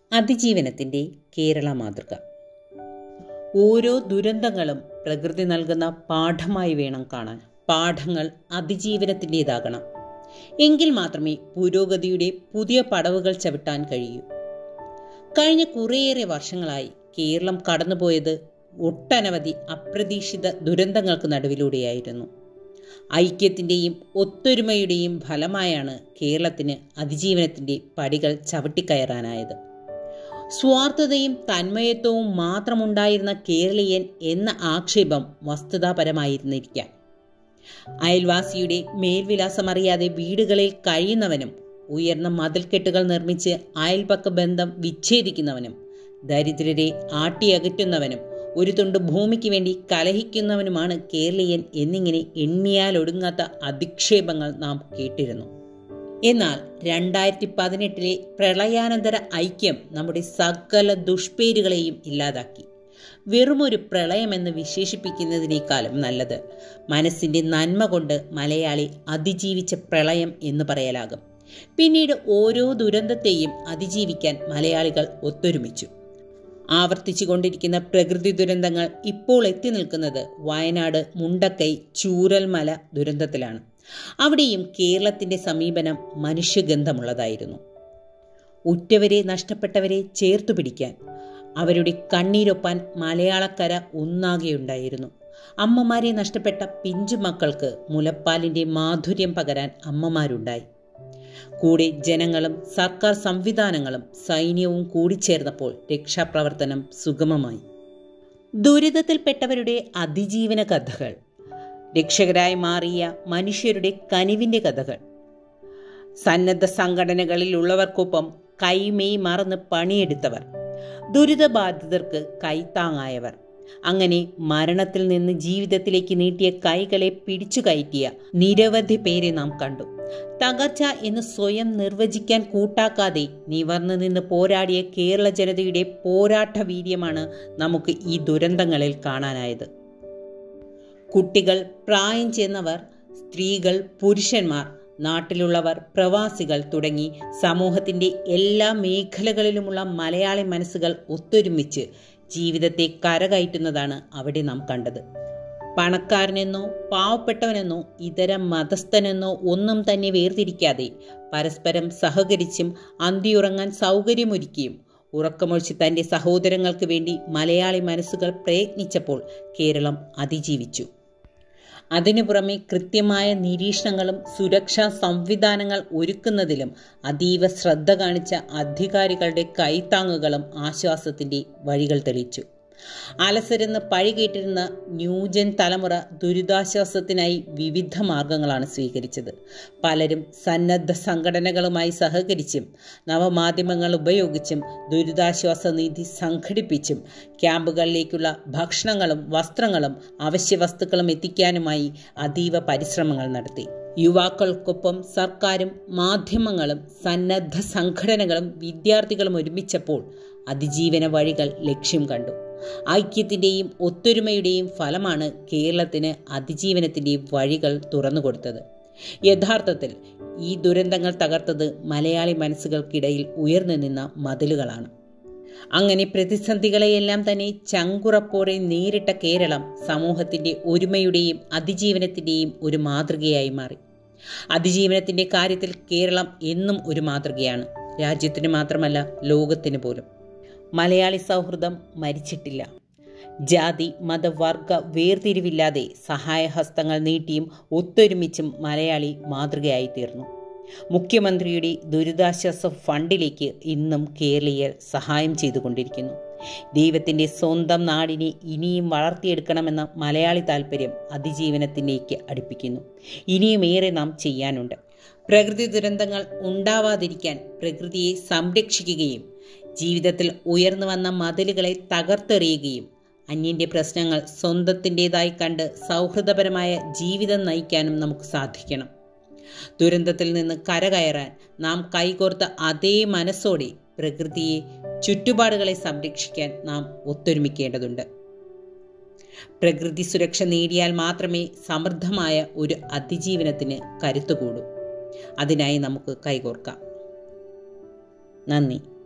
അതിജീവനത്തിൻ്റെ കേരള മാതൃക ഓരോ ദുരന്തങ്ങളും പ്രകൃതി നൽകുന്ന പാഠമായി വേണം കാണാൻ പാഠങ്ങൾ അതിജീവനത്തിൻ്റെതാകണം എങ്കിൽ മാത്രമേ പുരോഗതിയുടെ പുതിയ പടവുകൾ ചവിട്ടാൻ കഴിയൂ കഴിഞ്ഞ കുറേയേറെ വർഷങ്ങളായി കേരളം കടന്നുപോയത് ഒട്ടനവധി അപ്രതീക്ഷിത ദുരന്തങ്ങൾക്ക് നടുവിലൂടെയായിരുന്നു ഐക്യത്തിൻ്റെയും ഒത്തൊരുമയുടെയും ഫലമായാണ് കേരളത്തിന് അതിജീവനത്തിൻ്റെ പടികൾ ചവിട്ടിക്കയറാനായത് സ്വാർത്ഥതയും തന്മയത്വവും മാത്രമുണ്ടായിരുന്ന കേരളീയൻ എന്ന ആക്ഷേപം വസ്തുതാപരമായിരുന്നിരിക്കാം അയൽവാസിയുടെ മേൽവിലാസമറിയാതെ വീടുകളിൽ കഴിയുന്നവനും ഉയർന്ന മതിൽക്കെട്ടുകൾ നിർമ്മിച്ച് അയൽപക്ക ബന്ധം വിച്ഛേദിക്കുന്നവനും ദരിദ്രരെ ആട്ടിയകറ്റുന്നവനും ഒരു തുണ്ട് ഭൂമിക്ക് വേണ്ടി കലഹിക്കുന്നവനുമാണ് കേരളീയൻ എന്നിങ്ങനെ എണ്ണിയാലൊടുങ്ങാത്ത അധിക്ഷേപങ്ങൾ നാം കേട്ടിരുന്നു എന്നാൽ രണ്ടായിരത്തി പതിനെട്ടിലെ പ്രളയാനന്തര ഐക്യം നമ്മുടെ സകല ദുഷ്പേരുകളെയും ഇല്ലാതാക്കി വെറുമൊരു പ്രളയമെന്ന് വിശേഷിപ്പിക്കുന്നതിനേക്കാളും നല്ലത് മനസ്സിൻ്റെ നന്മ കൊണ്ട് മലയാളി അതിജീവിച്ച പ്രളയം എന്ന് പറയലാകും പിന്നീട് ഓരോ ദുരന്തത്തെയും അതിജീവിക്കാൻ മലയാളികൾ ഒത്തൊരുമിച്ചു ആവർത്തിച്ചു കൊണ്ടിരിക്കുന്ന പ്രകൃതി ദുരന്തങ്ങൾ ഇപ്പോൾ എത്തി നിൽക്കുന്നത് വയനാട് മുണ്ടക്കൈ ചൂരൽമല ദുരന്തത്തിലാണ് അവിടെയും കേരളത്തിൻ്റെ സമീപനം മനുഷ്യഗന്ധമുള്ളതായിരുന്നു ഉറ്റവരെ നഷ്ടപ്പെട്ടവരെ ചേർത്തു പിടിക്കാൻ അവരുടെ കണ്ണീരൊപ്പാൻ മലയാളക്കര ഒന്നാകെയുണ്ടായിരുന്നു അമ്മമാരെ നഷ്ടപ്പെട്ട പിഞ്ചു മക്കൾക്ക് മുലപ്പാലിൻ്റെ മാധുര്യം പകരാൻ അമ്മമാരുണ്ടായി കൂടെ ജനങ്ങളും സർക്കാർ സംവിധാനങ്ങളും സൈന്യവും കൂടിച്ചേർന്നപ്പോൾ രക്ഷാപ്രവർത്തനം സുഗമമായി ദുരിതത്തിൽപ്പെട്ടവരുടെ അതിജീവന കഥകൾ രക്ഷകരായി മാറിയ മനുഷ്യരുടെ കനിവിൻ്റെ കഥകൾ സന്നദ്ധ സംഘടനകളിലുള്ളവർക്കൊപ്പം കൈമെയ് മറന്ന് പണിയെടുത്തവർ ദുരിതബാധിതർക്ക് കൈത്താങ്ങായവർ അങ്ങനെ മരണത്തിൽ നിന്ന് ജീവിതത്തിലേക്ക് നീട്ടിയ കൈകളെ പിടിച്ചു കയറ്റിയ നിരവധി പേരെ നാം കണ്ടു തകർച്ച എന്ന് സ്വയം നിർവചിക്കാൻ കൂട്ടാക്കാതെ നിവർന്നു നിന്ന് പോരാടിയ കേരള ജനതയുടെ പോരാട്ട വീര്യമാണ് നമുക്ക് ഈ ദുരന്തങ്ങളിൽ കാണാനായത് കുട്ടികൾ പ്രായം ചെന്നവർ സ്ത്രീകൾ പുരുഷന്മാർ നാട്ടിലുള്ളവർ പ്രവാസികൾ തുടങ്ങി സമൂഹത്തിൻ്റെ എല്ലാ മേഖലകളിലുമുള്ള മലയാളി മനസ്സുകൾ ഒത്തൊരുമിച്ച് ജീവിതത്തെ കരകയറ്റുന്നതാണ് അവിടെ നാം കണ്ടത് പണക്കാരനെന്നോ പാവപ്പെട്ടവനെന്നോ ഇതര മതസ്ഥനെന്നോ ഒന്നും തന്നെ വേർതിരിക്കാതെ പരസ്പരം സഹകരിച്ചും അന്തിയുറങ്ങാൻ സൗകര്യമൊരുക്കിയും ഉറക്കമൊഴിച്ച് തൻ്റെ സഹോദരങ്ങൾക്ക് വേണ്ടി മലയാളി മനസ്സുകൾ പ്രയത്നിച്ചപ്പോൾ കേരളം അതിജീവിച്ചു അതിനു പുറമെ കൃത്യമായ നിരീക്ഷണങ്ങളും സുരക്ഷാ സംവിധാനങ്ങൾ ഒരുക്കുന്നതിലും അതീവ ശ്രദ്ധ കാണിച്ച അധികാരികളുടെ കൈത്താങ്ങുകളും ആശ്വാസത്തിൻ്റെ വഴികൾ തെളിയിച്ചു അലസരെന്ന് പഴി കേട്ടിരുന്ന ന്യൂജൻ തലമുറ ദുരിതാശ്വാസത്തിനായി വിവിധ മാർഗങ്ങളാണ് സ്വീകരിച്ചത് പലരും സന്നദ്ധ സംഘടനകളുമായി സഹകരിച്ചും നവമാധ്യമങ്ങൾ ഉപയോഗിച്ചും ദുരിതാശ്വാസ നിധി സംഘടിപ്പിച്ചും ക്യാമ്പുകളിലേക്കുള്ള ഭക്ഷണങ്ങളും വസ്ത്രങ്ങളും അവശ്യ വസ്തുക്കളും എത്തിക്കാനുമായി അതീവ പരിശ്രമങ്ങൾ നടത്തി യുവാക്കൾക്കൊപ്പം സർക്കാരും മാധ്യമങ്ങളും സന്നദ്ധ സംഘടനകളും വിദ്യാർത്ഥികളും ഒരുമിച്ചപ്പോൾ അതിജീവന വഴികൾ ലക്ഷ്യം കണ്ടു ഐക്യത്തിൻ്റെയും ഒത്തൊരുമയുടെയും ഫലമാണ് കേരളത്തിന് അതിജീവനത്തിൻ്റെ വഴികൾ തുറന്നുകൊടുത്തത് യഥാർത്ഥത്തിൽ ഈ ദുരന്തങ്ങൾ തകർത്തത് മലയാളി മനസ്സുകൾക്കിടയിൽ ഉയർന്നു നിന്ന മതിലുകളാണ് അങ്ങനെ പ്രതിസന്ധികളെയെല്ലാം തന്നെ ചങ്കുറപ്പോടെ നേരിട്ട കേരളം സമൂഹത്തിൻ്റെ ഒരുമയുടെയും അതിജീവനത്തിൻ്റെയും ഒരു മാതൃകയായി മാറി അതിജീവനത്തിൻ്റെ കാര്യത്തിൽ കേരളം എന്നും ഒരു മാതൃകയാണ് രാജ്യത്തിന് മാത്രമല്ല ലോകത്തിന് പോലും മലയാളി സൗഹൃദം മരിച്ചിട്ടില്ല ജാതി മതവർഗ വേർതിരിവില്ലാതെ സഹായഹസ്തങ്ങൾ നീട്ടിയും ഒത്തൊരുമിച്ചും മലയാളി മാതൃകയായി തീർന്നു മുഖ്യമന്ത്രിയുടെ ദുരിതാശ്വാസ ഫണ്ടിലേക്ക് ഇന്നും കേരളീയർ സഹായം ചെയ്തുകൊണ്ടിരിക്കുന്നു ദൈവത്തിൻ്റെ സ്വന്തം നാടിനെ ഇനിയും വളർത്തിയെടുക്കണമെന്ന മലയാളി താല്പര്യം അതിജീവനത്തിലേക്ക് അടുപ്പിക്കുന്നു ഇനിയും ഏറെ നാം ചെയ്യാനുണ്ട് പ്രകൃതി ദുരന്തങ്ങൾ ഉണ്ടാവാതിരിക്കാൻ പ്രകൃതിയെ സംരക്ഷിക്കുകയും ജീവിതത്തിൽ ഉയർന്നു വന്ന മതിലുകളെ തകർത്തെറിയുകയും അന്യൻ്റെ പ്രശ്നങ്ങൾ സ്വന്തത്തിൻ്റെതായി കണ്ട് സൗഹൃദപരമായ ജീവിതം നയിക്കാനും നമുക്ക് സാധിക്കണം ദുരന്തത്തിൽ നിന്ന് കരകയറാൻ നാം കൈകോർത്ത അതേ മനസ്സോടെ പ്രകൃതിയെ ചുറ്റുപാടുകളെ സംരക്ഷിക്കാൻ നാം ഒത്തൊരുമിക്കേണ്ടതുണ്ട് പ്രകൃതി സുരക്ഷ നേടിയാൽ മാത്രമേ സമൃദ്ധമായ ഒരു അതിജീവനത്തിന് കരുത്തുകൂടൂ അതിനായി നമുക്ക് കൈകോർക്കാം നന്ദി